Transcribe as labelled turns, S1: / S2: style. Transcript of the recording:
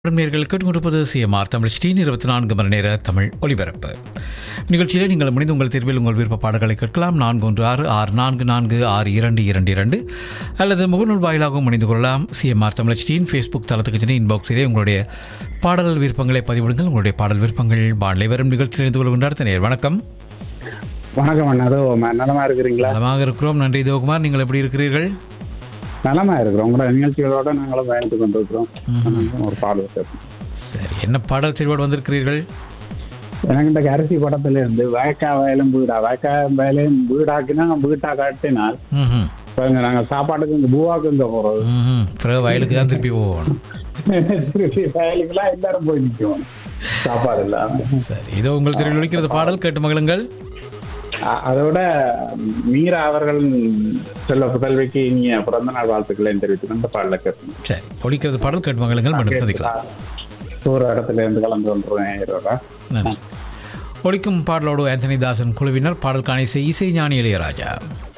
S1: நேர்கள் கேட்டுக்கொண்டிருப்பது CMR Tamil Stein இருபத்தி நான்கு மணி நேர தமிழ் ஒலிபரப்பு நிகழ்ச்சியிலே நீங்கள் முடிந்து உங்கள் தேர்வில் உங்கள் விருப்ப பாடல்களை கேட்கலாம் நான்கு ஒன்று ஆறு ஆறு நான்கு நான்கு ஆறு இரண்டு இரண்டு இரண்டு அல்லது முகநூல் வாயிலாகவும் முடிந்து கொள்ளலாம் சிஎம்ஆர் தமிழ் ஸ்டீன் ஃபேஸ்புக் தளத்துக்கு சென்று இன்பாக்ஸிலே உங்களுடைய பாடல் விருப்பங்களை பதிவிடுங்கள் உங்களுடைய பாடல் விருப்பங்கள் பாடலை வரும் நிகழ்ச்சியில் இருந்து கொள்கின்றார் தனியார் வணக்கம்
S2: வணக்கம் அண்ணா அதோ ம- நலமா இருக்கிறீங்களா
S1: நலமாக இருக்கிறோம் நன்றி தேவகுமார் நீங்கள் எப்படி இருக்கிறீர்கள்
S2: நலமா இருக்கிறோம் உங்களோட நிகழ்ச்சிகளோட நாங்களும் பயணித்து கொண்டிருக்கிறோம் ஒரு பாடல் கேட்போம்
S1: சரி என்ன பாடல் தெரிவோடு வந்திருக்கிறீர்கள்
S2: எனக்கு இந்த அரிசி படத்துல இருந்து வயக்கா வயலும் வீடா வயக்கா வயலையும் வீடாக்கினா வீட்டா காட்டினால்
S1: ம்ஹும்.
S2: பாருங்க நாங்க சாப்பாட்டுக்கு இங்க பூவாக்கு இங்க போறது
S1: ம்ஹும். பிறகு வயலுக்கு தான் திருப்பி போகணும்
S2: வயலுக்குலாம் எல்லாரும் போய் நிற்கும் சாப்பாடு இல்லாம
S1: சரி இதோ உங்கள் திரையில் ஒலிக்கிறது பாடல் கேட்டு மகளுங்கள்
S2: அ- அதோட மீரா அவர்கள் செல்ல புதல்விக்கு இனிய பிறந்த நாள் வாழ்த்துக்களை தெரிவித்து இந்த பாடல கேட்போம்
S1: சரி ஒலிக்கிறது பாடல் கேட்டு மகளுங்கள் மீண்டும் சந்திக்கலாம்
S2: ஒரு இடத்துல இருந்து கலந்து கொண்டுருவேன் ஈரோடா
S1: நன்றி ஒலிக்கும் பாடலோடு ஆந்தனி தாசன் குழுவினர் பாடல் காணி இசை ஞானி இளையராஜா